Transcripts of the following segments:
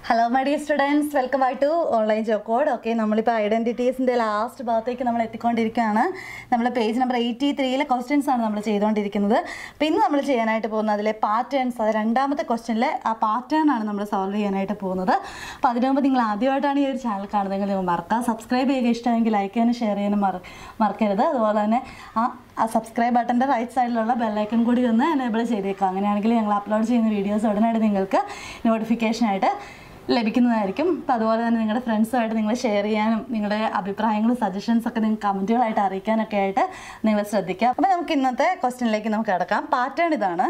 Hello my dear students welcome back to online job code okay നമ്മളിപ്പോൾ ഐഡൻറ്റിറ്റീസിൻ്റെ last ഭാഗത്തേക്ക് നമ്മൾ എത്തിക്കൊണ്ടിരിക്കുകയാണ് നമ്മൾ പേജ് നമ്പർ എയ്റ്റി ത്രീയിലെ ക്വസ്റ്റ്യൻസ് ആണ് നമ്മൾ ചെയ്തുകൊണ്ടിരിക്കുന്നത് അപ്പോൾ ഇന്ന് നമ്മൾ ചെയ്യാനായിട്ട് പോകുന്നത് അതിലെ പാറ്റേൺസ് അത് രണ്ടാമത്തെ ക്വസ്റ്റ്യനിലെ ആ പാറ്റേൺ ആണ് നമ്മൾ സോൾവ് ചെയ്യാനായിട്ട് പോകുന്നത് അപ്പോൾ അതിനു മുമ്പ് നിങ്ങൾ ആദ്യമായിട്ടാണ് ഈ ഒരു ചാനൽ കാണുന്നതെങ്കിൽ നിങ്ങൾ മറക്കാം സബ്സ്ക്രൈബ് ചെയ്യുക ഇഷ്ടമെങ്കിൽ ലൈക്ക് ചെയ്യാനും ഷെയർ ചെയ്യാനും മറ മറക്കരുത് അതുപോലെ തന്നെ ആ ആ സബ്സ്ക്രൈബ് ബട്ടൻ്റെ റൈറ്റ് സൈഡിലുള്ള ബെല്ലൈക്കൺ കൂടി ഒന്ന് എനേബിൾ ചെയ്തേക്കാം അങ്ങനെയാണെങ്കിൽ ഞങ്ങൾ അപ്ലോഡ് ചെയ്യുന്ന വീഡിയോസ് ഉടനടി നിങ്ങൾക്ക് നോട്ടിഫിക്കേഷനായിട്ട് ലഭിക്കുന്നതായിരിക്കും അപ്പോൾ അതുപോലെ തന്നെ നിങ്ങളുടെ ഫ്രണ്ട്സുമായിട്ട് നിങ്ങൾ ഷെയർ ചെയ്യാനും നിങ്ങളുടെ അഭിപ്രായങ്ങളും സജഷൻസ് ഒക്കെ നിങ്ങൾക്ക് കമൻറ്റുകളായിട്ട് അറിയിക്കാനൊക്കെ ആയിട്ട് നിങ്ങൾ ശ്രദ്ധിക്കുക അപ്പോൾ നമുക്ക് ഇന്നത്തെ ക്വസ്റ്റ്യനിലേക്ക് നമുക്ക് കിടക്കാം പാറ്റേൺ ഇതാണ്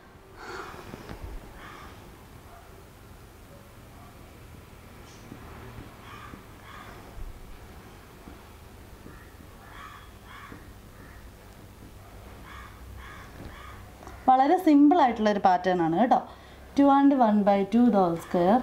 വളരെ സിമ്പിൾ ആയിട്ടുള്ള ഒരു പാറ്റേൺ ആണ് കേട്ടോ two and one by two whole square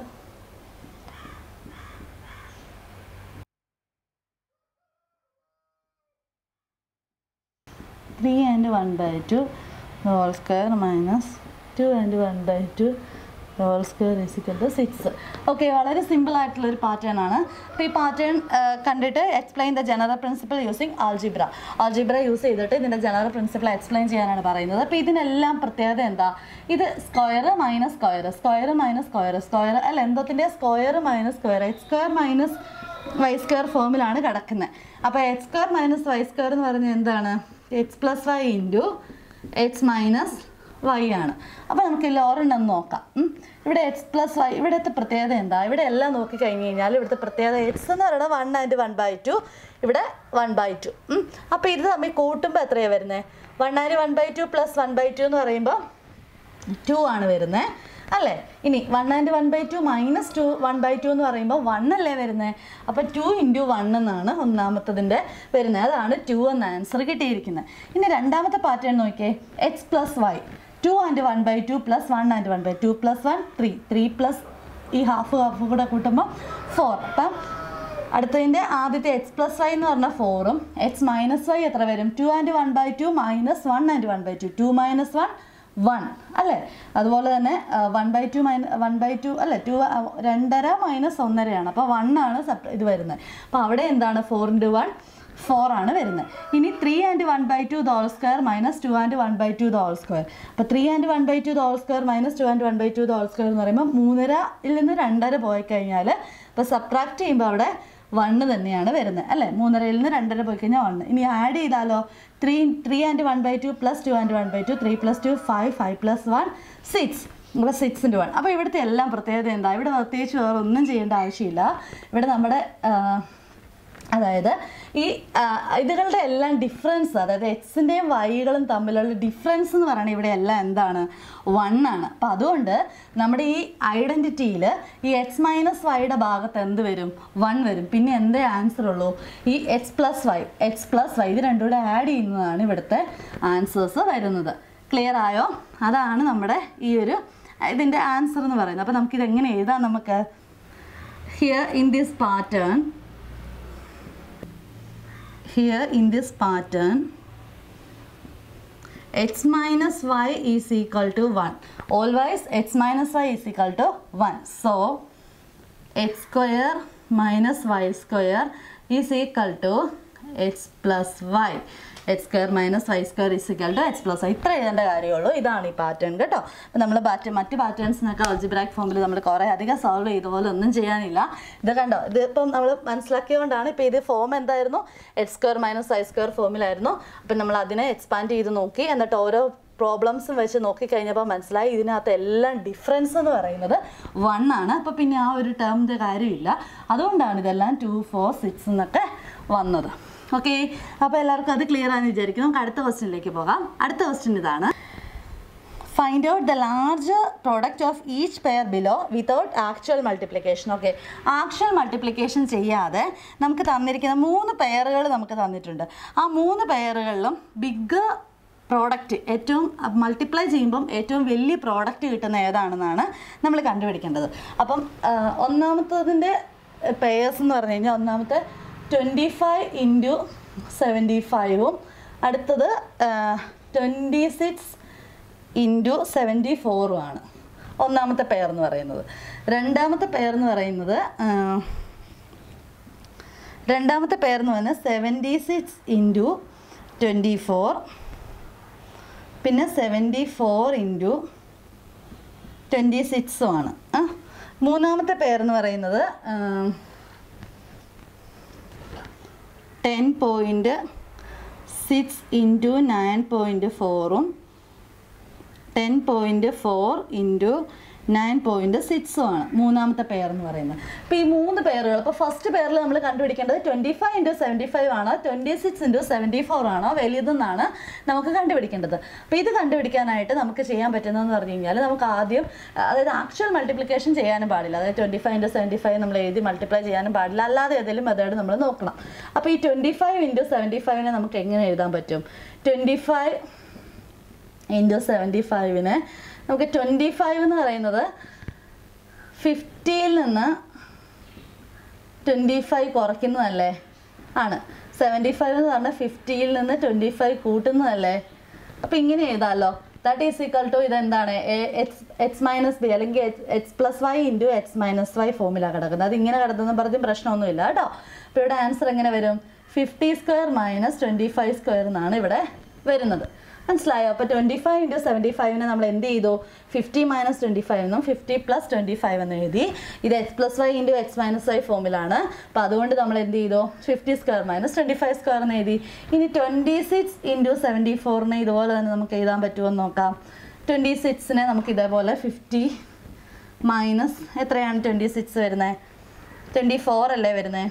three and one by two whole square minus two and one by two whole square is equal to six okay വളരെ സിമ്പിൾ ആയിട്ടുള്ള ഒരു പാറ്റേൺ ആണ് അപ്പോൾ ഈ പാറ്റേൺ കണ്ടിട്ട് explain the general principle using algebra algebra use ചെയ്തിട്ട് ഇതിൻ്റെ general principle explain ചെയ്യാനാണ് പറയുന്നത് അപ്പോൾ ഇതിനെല്ലാം പ്രത്യേകത എന്താ ഇത് square minus square square minus square square അല്ല എന്തോത്തിൻ്റെ square minus square x square minus y square ഫോമിലാണ് കിടക്കുന്നത് അപ്പോൾ x square minus y square എന്ന് പറഞ്ഞാൽ എന്താണ് x plus y into x minus y ആണ് അപ്പോൾ നമുക്ക് ലോറെണ്ണം ഒന്ന് നോക്കാം ഉം. ഇവിടെ എക്സ് പ്ലസ് വൈ ഇവിടുത്തെ പ്രത്യേകത എന്താ ഇവിടെ എല്ലാം നോക്കി കഴിഞ്ഞ് കഴിഞ്ഞാൽ ഇവിടുത്തെ പ്രത്യേകത എക്സ് എന്ന് പറയുന്നത് one and one by two ഇവിടെ വൺ ബൈ ടു അപ്പോൾ ഇത് തമ്മിൽ കൂട്ടുമ്പോൾ എത്രയാണ് വരുന്നത് one and one by two plus one by two എന്ന് പറയുമ്പോൾ ടു ആണ് വരുന്നത് അല്ലേ ഇനി one and one by two minus two one by two എന്ന് പറയുമ്പോൾ വൺ അല്ലേ വരുന്നത് അപ്പോൾ ടു ഇൻറ്റു വൺ എന്നാണ് ഒന്നാമത്തതിൻ്റെ വരുന്നത് അതാണ് ടു എന്ന ആൻസർ കിട്ടിയിരിക്കുന്നത് ഇനി രണ്ടാമത്തെ പാറ്റേൺ നോക്കിയേ x plus y two and one by two plus one and one by two plus one three three plus ഈ ഹാഫ് ഹാഫ് കൂടെ കൂട്ടുമ്പോൾ ഫോർ അപ്പം അടുത്തതിൻ്റെ ആദ്യത്തെ എക്സ് പ്ലസ് വൈ എന്ന് പറഞ്ഞാൽ ഫോറും എക്സ് മൈനസ് വൈ എത്ര വരും two and one by two minus one and one by two two minus one one അല്ലേ അതുപോലെ തന്നെ one by two minus one by two അല്ലേ ടു രണ്ടര മൈനസ് ഒന്നരയാണ് അപ്പോൾ വൺ ആണ് സെപ്പ ഇത് വരുന്നത് അപ്പോൾ അവിടെ എന്താണ് ഫോർ ഇൻറ്റു വൺ ഫോർ ആണ് വരുന്നത് ഇനി three and one by two whole square minus two and one by two whole square അപ്പോൾ three and one by two whole square minus two and one by two whole square എന്ന് പറയുമ്പോൾ മൂന്നരയിൽ നിന്ന് രണ്ടര പോയി കഴിഞ്ഞാൽ ഇപ്പോൾ സബ്ട്രാക്ട് ചെയ്യുമ്പോൾ അവിടെ വണ്ണ് തന്നെയാണ് വരുന്നത് അല്ലേ മൂന്നരയിൽ നിന്ന് രണ്ടര പോയി കഴിഞ്ഞാൽ വണ്ണ് ഇനി ആഡ് ചെയ്താലോ three three and one by two plus two and one by two three plus two five five plus one six ഇവിടെ സിക്സ് ഇൻറ്റു വൺ അപ്പോൾ ഇവിടുത്തെ എല്ലാം പ്രത്യേകത എന്താ ഇവിടെ പ്രത്യേകിച്ച് വേറെ ഒന്നും ചെയ്യേണ്ട ആവശ്യമില്ല ഇവിടെ നമ്മുടെ ആ, അതായത് ഈ ആ, ഇതുകളുടെ എല്ലാം ഡിഫറൻസ് അതായത് എക്സിൻ്റെയും വൈകളും തമ്മിലുള്ള ഡിഫറൻസ് എന്ന് പറയുന്നത് ഇവിടെ എല്ലാം എന്താണ് വൺ ആണ് അപ്പം അതുകൊണ്ട് നമ്മുടെ ഈ ഐഡൻറ്റിറ്റിയിൽ ഈ എക്സ് മൈനസ് വൈയുടെ ഭാഗത്ത് എന്ത് വരും വൺ വരും പിന്നെ എന്തേ ആൻസർ ഉള്ളൂ ഈ x plus y x plus y ഇത് രണ്ടും കൂടെ ആഡ് ചെയ്യുന്നതാണ് ഇവിടുത്തെ ആൻസേഴ്സ് വരുന്നത് ക്ലിയർ ആയോ അതാണ് നമ്മുടെ ഈ ഒരു ഇതിൻ്റെ ആൻസർ എന്ന് പറയുന്നത് അപ്പോൾ നമുക്കിത് എങ്ങനെ എഴുതാം നമുക്ക് here in this pattern here in this pattern x minus y is equal to 1 always x minus y is equal to 1 so x square minus y square is equal to x plus y x square minus y square is equal to x plus y ഇത്ര എഴുതേണ്ട കാര്യമുള്ളൂ ഇതാണ് ഈ pattern കേട്ടോ അപ്പോൾ നമ്മൾ പാറ്റ് മറ്റ് പാറ്റേൺസിനൊക്കെ അൾജിബ്രാക് ഫോമിൽ നമ്മൾ കുറേ അധികം സോൾവ് ചെയ്ത പോലെ ഒന്നും ചെയ്യാനില്ല ഇത് കണ്ടോ ഇത് ഇപ്പം നമ്മൾ മനസ്സിലാക്കിയതുകൊണ്ടാണ് ഇപ്പോൾ ഇത് ഫോം എന്തായിരുന്നു x square minus y square ഫോമിലായിരുന്നു അപ്പം നമ്മൾ അതിനെ എക്സ്പാൻഡ് ചെയ്ത് നോക്കി എന്നിട്ട് ഓരോ പ്രോബ്ലംസും വെച്ച് നോക്കിക്കഴിഞ്ഞപ്പോൾ മനസ്സിലായി ഇതിനകത്ത് എല്ലാം ഡിഫറൻസ് എന്ന് പറയുന്നത് വൺ ആണ് അപ്പോൾ പിന്നെ ആ ഒരു ടേമിൻ്റെ കാര്യമില്ല അതുകൊണ്ടാണ് ഇതെല്ലാം ടു ഫോർ സിക്സ് എന്നൊക്കെ വന്നത് ഓക്കെ അപ്പോൾ എല്ലാവർക്കും അത് ക്ലിയർ ആണെന്ന് വിചാരിക്കുന്നു നമുക്ക് അടുത്ത ക്വസ്റ്റ്യനിലേക്ക് പോകാം അടുത്ത ക്വസ്റ്റ്യൻ ഇതാണ് find out the large product of each pair below without actual multiplication okay actual multiplication ചെയ്യാതെ നമുക്ക് തന്നിരിക്കുന്ന മൂന്ന് പെയറുകൾ നമുക്ക് തന്നിട്ടുണ്ട് ആ മൂന്ന് പെയറുകളിലും ബിഗ് പ്രോഡക്റ്റ് ഏറ്റവും മൾട്ടിപ്ലൈ ചെയ്യുമ്പം ഏറ്റവും വലിയ പ്രോഡക്റ്റ് കിട്ടുന്ന ഏതാണെന്നാണ് നമ്മൾ കണ്ടുപിടിക്കേണ്ടത് അപ്പം ആ, ഒന്നാമത്തതിൻ്റെ പെയേഴ്സ് എന്ന് പറഞ്ഞു കഴിഞ്ഞാൽ ഒന്നാമത്തെ ട്വൻറ്റി ഫൈവ് ഇൻറ്റു സെവൻറ്റി ഫൈവും അടുത്തത് ട്വൻറ്റി സിക്സ് ഇൻറ്റു സെവൻറ്റി ഫോറും ആണ് ഒന്നാമത്തെ പെയർ എന്ന് പറയുന്നത് രണ്ടാമത്തെ പെയർ എന്ന് പറയുന്നത് ആ, രണ്ടാമത്തെ പെയർ എന്ന് പറയുന്നത് seventy six into twenty four പിന്നെ സെവൻറ്റി ഫോർ ഇൻറ്റു ട്വൻറ്റി സിക്സും ആണ് ആ മൂന്നാമത്തെ പെയർ എന്ന് പറയുന്നത് ten point six into nine point ഫോറും ten point four into nine point സിക്സും ആണ് മൂന്നാമത്തെ പെയർ എന്ന് പറയുന്നത് അപ്പോൾ ഈ മൂന്ന് പെയറുകൾ അപ്പോൾ ഫസ്റ്റ് പെയറിൽ നമ്മൾ കണ്ടുപിടിക്കേണ്ടത് twenty five into seventy five ആണോ twenty six into seventy four ആണോ വലുതെന്നാണ് നമുക്ക് കണ്ടുപിടിക്കേണ്ടത് അപ്പോൾ ഇത് കണ്ടുപിടിക്കാനായിട്ട് നമുക്ക് ചെയ്യാൻ പറ്റുന്നതെന്ന് പറഞ്ഞു കഴിഞ്ഞാൽ നമുക്ക് ആദ്യം അതായത് ആക്ച്വൽ മൾട്ടിപ്ലിക്കേഷൻ ചെയ്യാനും പാടില്ല അതായത് twenty five into seventy five നമ്മൾ എഴുതി മൾട്ടിപ്ലൈ ചെയ്യാനും പാടില്ല അല്ലാതെ ഏതെങ്കിലും മെത്തേഡ് നമ്മൾ നോക്കണം അപ്പോൾ ഈ ട്വൻറ്റി ഫൈവ് ഇൻറ്റു സെവൻറ്റി ഫൈവിനെ നമുക്ക് എങ്ങനെ എഴുതാൻ പറ്റും ട്വൻറ്റി ഫൈവ് ഇൻറ്റു സെവൻറ്റി ഫൈവിന് നമുക്ക് ട്വൻറ്റി ഫൈവ് എന്ന് പറയുന്നത് ഫിഫ്റ്റിയിൽ നിന്ന് ട്വൻറ്റി ഫൈവ് കുറയ്ക്കുന്നതല്ലേ ആണ് സെവൻറ്റി ഫൈവ് എന്ന് പറഞ്ഞാൽ ഫിഫ്റ്റിയിൽ നിന്ന് ട്വൻറ്റി ഫൈവ് കൂട്ടുന്നതല്ലേ അപ്പോൾ ഇങ്ങനെ എഴുതാമല്ലോ ദാറ്റ് ഈസ് ഈക്വൽ ടു ഇതെന്താണ് എക്സ് എക്സ് മൈനസ് ബി അല്ലെങ്കിൽ x plus y into x minus y ഫോമിലാണ് കിടക്കുന്നത് അത് ഇങ്ങനെ കിടക്കുന്ന പറഞ്ഞും പ്രശ്നമൊന്നുമില്ല കേട്ടോ അപ്പോൾ ഇവിടെ ആൻസർ എങ്ങനെ വരും fifty square minus twenty five square എന്നാണ് ഇവിടെ വരുന്നത് മനസ്സിലായോ അപ്പോൾ ട്വൻറ്റി ഫൈവ് ഇൻറ്റു സെവൻറ്റി ഫൈവിന് നമ്മൾ എന്ത് ചെയ്തു ഫിഫ്റ്റി മൈനസ് ട്വൻറ്റി ഫൈവ് എന്നും ഫിഫ്റ്റി പ്ലസ് ട്വൻറ്റി ഫൈവ് എന്ന് എഴുതി ഇത് x plus y into x minus y ഫോമിലാണ് അപ്പോൾ അതുകൊണ്ട് നമ്മൾ എന്ത് ചെയ്തു fifty square minus twenty five square എന്ന് എഴുതി ഇനി ട്വൻറ്റി സിക്സ് ഇൻറ്റു സെവൻറ്റി ഫോറിന് ഇതുപോലെ തന്നെ നമുക്ക് എഴുതാൻ പറ്റുമോ എന്ന് നോക്കാം ട്വൻറ്റി സിക്സിനെ നമുക്ക് ഇതേപോലെ ഫിഫ്റ്റി മൈനസ് എത്രയാണ് ട്വൻറ്റി സിക്സ് വരുന്നത് ട്വൻറ്റി ഫോർ അല്ലേ വരുന്നത്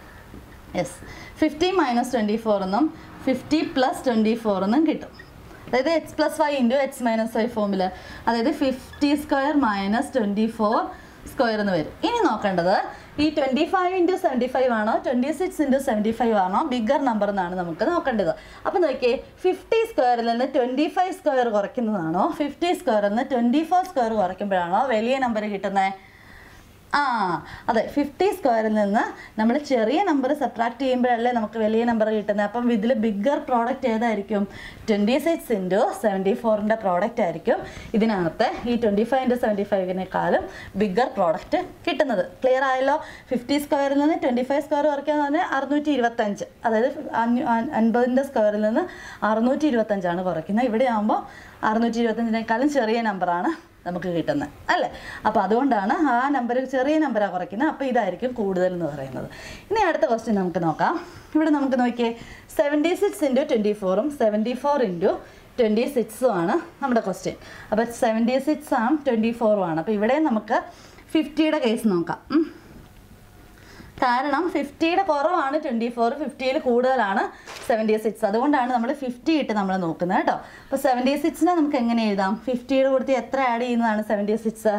yes fifty minus twenty four എന്നും ഫിഫ്റ്റി പ്ലസ് ട്വൻറ്റി ഫോർ എന്നും കിട്ടും അതായത് x plus five into x minus five ഫോമിൽ അതായത് fifty square minus twenty four square എന്ന് വരും ഇനി നോക്കേണ്ടത് ഈ twenty five into seventy five ആണോ twenty six into seventy five ആണോ ബിഗർ നമ്പർ എന്നാണ് നമുക്ക് നോക്കേണ്ടത് അപ്പോൾ നോക്കിയേ ഫിഫ്റ്റി സ്ക്വയറിൽ നിന്ന് ട്വൻറ്റി ഫൈവ് സ്ക്വയർ കുറയ്ക്കുന്നതാണോ ഫിഫ്റ്റി സ്ക്വയറിൽ നിന്ന് ട്വൻറ്റി ഫോർ സ്ക്വയർ കുറയ്ക്കുമ്പോഴാണോ വലിയ നമ്പർ കിട്ടുന്നത് ആ അതെ ഫിഫ്റ്റി സ്ക്വയറിൽ നിന്ന് നമ്മൾ ചെറിയ നമ്പർ സബ്ട്രാക്ട് ചെയ്യുമ്പോഴല്ലേ നമുക്ക് വലിയ നമ്പർ കിട്ടുന്നത് അപ്പം ഇതിൽ ബിഗ്ഗർ പ്രോഡക്റ്റ് ഏതായിരിക്കും ട്വൻറ്റി സിക്സ് ഇൻറ്റു സെവൻറ്റി ഫോറിൻ്റെ പ്രോഡക്റ്റ് ആയിരിക്കും ഇതിനകത്ത് ഈ ട്വൻറ്റി ഫൈവ് ഇൻറ്റു സെവൻറ്റി ഫൈവിനേക്കാളും ബിഗ്ഗർ പ്രോഡക്റ്റ് കിട്ടുന്നത് ക്ലിയർ ആയല്ലോ ഫിഫ്റ്റി സ്ക്വയറിൽ നിന്ന് ട്വൻറ്റി ഫൈവ് സ്ക്വയർ കുറയ്ക്കുക എന്ന് പറഞ്ഞാൽ അറുന്നൂറ്റി ഇരുപത്തഞ്ച് അതായത് അഞ്ഞൂ- അൻ- അൻപതിൻ്റെ സ്ക്വയറിൽ നിന്ന് അറുന്നൂറ്റി ഇരുപത്തഞ്ചാണ് കുറയ്ക്കുന്നത് ഇവിടെ ആകുമ്പോൾ അറുന്നൂറ്റി ഇരുപത്തഞ്ചിനേക്കാളും ചെറിയ നമ്പറാണ് നമുക്ക് കിട്ടുന്നത് അല്ലേ അപ്പോൾ അതുകൊണ്ടാണ് ആ നമ്പർ ചെറിയ നമ്പറാണ് കുറയ്ക്കുന്നത് അപ്പോൾ ഇതായിരിക്കും കൂടുതൽ എന്ന് പറയുന്നത് ഇനി അടുത്ത ക്വസ്റ്റ്യൻ നമുക്ക് നോക്കാം ഇവിടെ നമുക്ക് നോക്കിയേ സെവൻറ്റി സിക്സ് ഇൻറ്റു ട്വൻറ്റി ഫോറും സെവൻറ്റി ഫോർ ഇൻറ്റു ട്വൻറ്റി സിക്സും ആണ് നമ്മുടെ ക്വസ്റ്റ്യൻ അപ്പോൾ സെവൻറ്റി സിക്സ് ആം ട്വൻറ്റി ഫോറും ആണ് അപ്പോൾ ഇവിടെ നമുക്ക് ഫിഫ്റ്റിയുടെ കേസ് നോക്കാം ഉം. കാരണം ഫിഫ്റ്റിയുടെ കുറവാണ് ട്വൻറ്റി ഫോർ ഫിഫ്റ്റിയിൽ കൂടുതലാണ് സെവൻറ്റി സിക്സ് അതുകൊണ്ടാണ് നമ്മൾ ഫിഫ്റ്റി ഇട്ട് നമ്മൾ നോക്കുന്നത് കേട്ടോ അപ്പോൾ സെവൻറ്റി സിക്സിനെ നമുക്ക് എങ്ങനെ എഴുതാം ഫിഫ്റ്റിയുടെ കൂടത്തിൽ എത്ര ആഡ് ചെയ്യുന്നതാണ് seventy six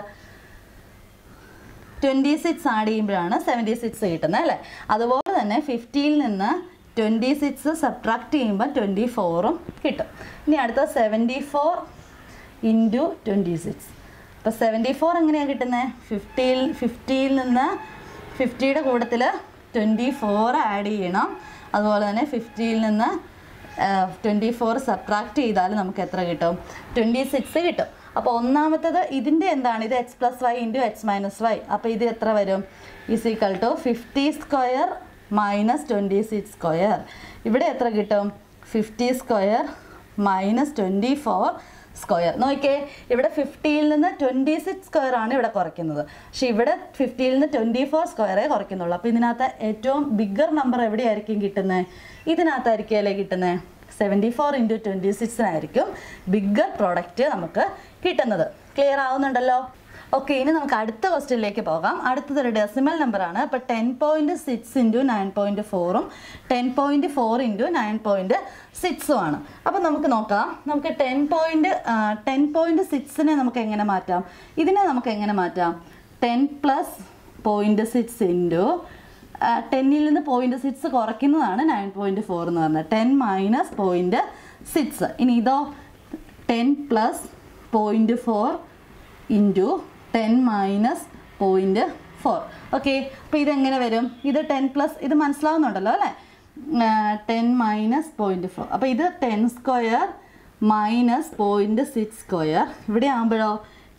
twenty six add ചെയ്യുമ്പോഴാണ് സെവൻറ്റി സിക്സ് കിട്ടുന്നത് അല്ലേ അതുപോലെ തന്നെ ഫിഫ്റ്റിയിൽ നിന്ന് ട്വൻറ്റി സിക്സ് സബ്ട്രാക്ട് ചെയ്യുമ്പോൾ ട്വൻറ്റി ഫോറും കിട്ടും ഇനി അടുത്ത seventy four into twenty six അപ്പോൾ സെവൻറ്റി ഫോർ എങ്ങനെയാണ് കിട്ടുന്നത് ഫിഫ്റ്റിയിൽ ഫിഫ്റ്റിയിൽ നിന്ന് ഫിഫ്റ്റിയുടെ കൂട്ടത്തിൽ ട്വൻറ്റി ഫോർ ആഡ് ചെയ്യണം അതുപോലെ തന്നെ ഫിഫ്റ്റിയിൽ നിന്ന് ട്വൻറ്റി ഫോർ സബ്ട്രാക്ട് ചെയ്താൽ നമുക്ക് എത്ര കിട്ടും ട്വൻറ്റി സിക്സ് കിട്ടും അപ്പോൾ ഒന്നാമത്തത് ഇതിൻ്റെ എന്താണ് ഇത് x plus y into x minus y അപ്പോൾ ഇത് എത്ര വരും is equal to fifty square minus twenty six square ഇവിടെ എത്ര കിട്ടും fifty square minus twenty four square നോക്കിയേ ഇവിടെ ഫിഫ്റ്റിയിൽ നിന്ന് ട്വൻറ്റി സിക്സ് സ്ക്വയർ ആണ് ഇവിടെ കുറയ്ക്കുന്നത് പക്ഷെ ഇവിടെ ഫിഫ്റ്റിയിൽ നിന്ന് ട്വൻറ്റി ഫോർ സ്ക്വയറേ കുറയ്ക്കുന്നുള്ളൂ അപ്പോൾ ഇതിനകത്ത് ഏറ്റവും ബിഗ്ഗർ നമ്പർ എവിടെയായിരിക്കും കിട്ടുന്നത് ഇതിനകത്തായിരിക്കും അല്ലേ കിട്ടുന്നത് സെവൻറ്റി ഫോർ ഇൻറ്റു ട്വൻറ്റി സിക്സിനായിരിക്കും ബിഗ്ഗർ പ്രോഡക്റ്റ് നമുക്ക് കിട്ടുന്നത് ക്ലിയർ ആവുന്നുണ്ടല്ലോ ഓക്കെ ഇനി നമുക്ക് അടുത്ത ക്വസ്റ്റ്യനിലേക്ക് പോകാം അടുത്തതൊരു ഡെസിമൽ നമ്പറാണ് അപ്പോൾ ten point six into nine point ഫോറും ten point four into nine point സിക്സും ആണ് അപ്പോൾ നമുക്ക് നോക്കാം നമുക്ക് ടെൻ പോയിൻറ്റ് ടെൻ പോയിൻറ്റ് സിക്സിനെ നമുക്ക് എങ്ങനെ മാറ്റാം ഇതിനെ നമുക്ക് എങ്ങനെ മാറ്റാം ten plus point six into ടെന്നിൽ നിന്ന് പോയിൻറ്റ് സിക്സ് കുറയ്ക്കുന്നതാണ് നയൻ പോയിൻറ്റ് ഫോർ എന്ന് പറഞ്ഞത് ടെൻ മൈനസ് പോയിൻറ്റ് സിക്സ് ഇനി ഇതോ ten plus point four into ten minus point four okay അപ്പോൾ ഇതെങ്ങനെ വരും ഇത് ടെൻ പ്ലസ് ഇത് മനസ്സിലാവുന്നുണ്ടല്ലോ അല്ലേ ടെൻ മൈനസ് പോയിൻറ്റ് ഫോർ അപ്പോൾ ഇത് ten square minus point six square ഇവിടെ ആകുമ്പോഴോ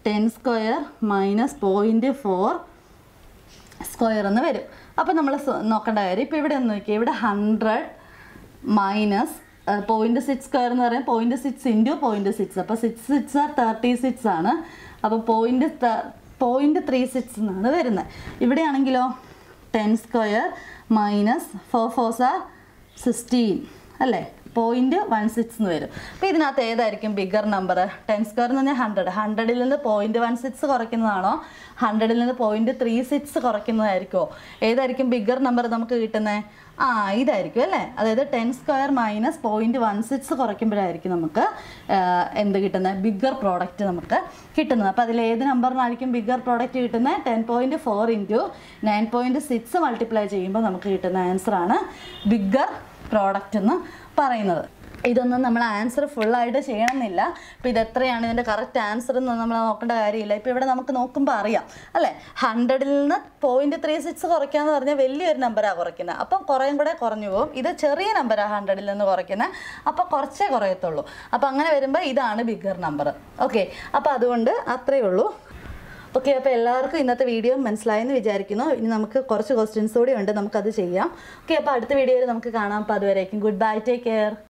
ten square minus point four square എന്ന് വരും അപ്പോൾ നമ്മൾ നോക്കേണ്ട കാര്യം ഇപ്പോൾ ഇവിടെ ഒന്ന് നോക്കിയാൽ ഇവിടെ hundred minus point six square എന്ന് പറയുന്നത് point six into point six അപ്പോൾ six six are thirty six ആണ് അപ്പോൾ പോയിന്റ് പോയിന്റ് ത്രീ സിക്സ് എന്നാണ് വരുന്നത് ഇവിടെയാണെങ്കിലോ ten square minus four fours are sixteen അല്ലേ പോയിന്റ് വൺ സിക്സ് എന്ന് വരും അപ്പോൾ ഇതിനകത്ത് ഏതായിരിക്കും ബിഗർ നമ്പർ ടെൻ സ്ക്വയർ എന്ന് പറഞ്ഞാൽ ഹൺഡ്രഡ് ഹൺഡ്രഡിൽ നിന്ന് പോയിന്റ് വൺ സിക്സ് കുറയ്ക്കുന്നതാണോ ഹൺഡ്രഡിൽ നിന്ന് പോയിന്റ് ത്രീ സിക്സ് കുറയ്ക്കുന്നതായിരിക്കുമോ ഏതായിരിക്കും ബിഗർ നമ്പർ നമുക്ക് കിട്ടുന്നത് ആ ഇതായിരിക്കും അല്ലേ അതായത് ten square minus point one six കുറയ്ക്കുമ്പോഴായിരിക്കും നമുക്ക് ആ, എന്ത് കിട്ടുന്നത് ബിഗർ പ്രോഡക്റ്റ് നമുക്ക് കിട്ടുന്നത് അപ്പോൾ അതിൽ ഏത് നമ്പറിനായിരിക്കും ബിഗർ പ്രോഡക്റ്റ് കിട്ടുന്നത് ten point four into nine point six multiply ചെയ്യുമ്പോൾ നമുക്ക് കിട്ടുന്ന ആൻസറാണ് ബിഗർ പ്രോഡക്റ്റ് എന്ന് പറയുന്നത് ഇതൊന്നും നമ്മൾ ആൻസർ ഫുള്ളായിട്ട് ചെയ്യണമെന്നില്ല അപ്പോൾ ഇത് എത്രയാണ് ഇതിൻ്റെ കറക്റ്റ് ആൻസർ എന്ന് നമ്മൾ നോക്കേണ്ട കാര്യമില്ല ഇപ്പോൾ ഇവിടെ നമുക്ക് നോക്കുമ്പോൾ അറിയാം അല്ലേ ഹൺഡ്രഡിൽ നിന്ന് പോയിന്റ് ത്രീ സിക്സ് കുറയ്ക്കാന്ന് പറഞ്ഞാൽ വലിയൊരു നമ്പറാണ് കുറയ്ക്കുന്നത് അപ്പം കുറേയും കൂടെ കുറഞ്ഞു പോകും ഇത് ചെറിയ നമ്പറാണ് ഹൺഡ്രഡിൽ നിന്ന് കുറയ്ക്കുന്നത് അപ്പോൾ കുറച്ചേ കുറയത്തുള്ളൂ അപ്പോൾ അങ്ങനെ വരുമ്പോൾ ഇതാണ് ബിഗർ നമ്പർ ഓക്കെ അപ്പോൾ അതുകൊണ്ട് അത്രയേ ഉള്ളൂ ഓക്കെ അപ്പോൾ എല്ലാവർക്കും ഇന്നത്തെ വീഡിയോ മനസ്സിലായെന്ന് വിചാരിക്കുന്നു ഇനി നമുക്ക് കുറച്ച് ക്വസ്റ്റ്യൻസ് കൂടി ഉണ്ട് നമുക്കത് ചെയ്യാം ഓക്കെ അപ്പോൾ അടുത്ത വീഡിയോയിൽ നമുക്ക് കാണാം അപ്പോൾ അതുവരേക്കും ഗുഡ് ബൈ ടേക്ക് കെയർ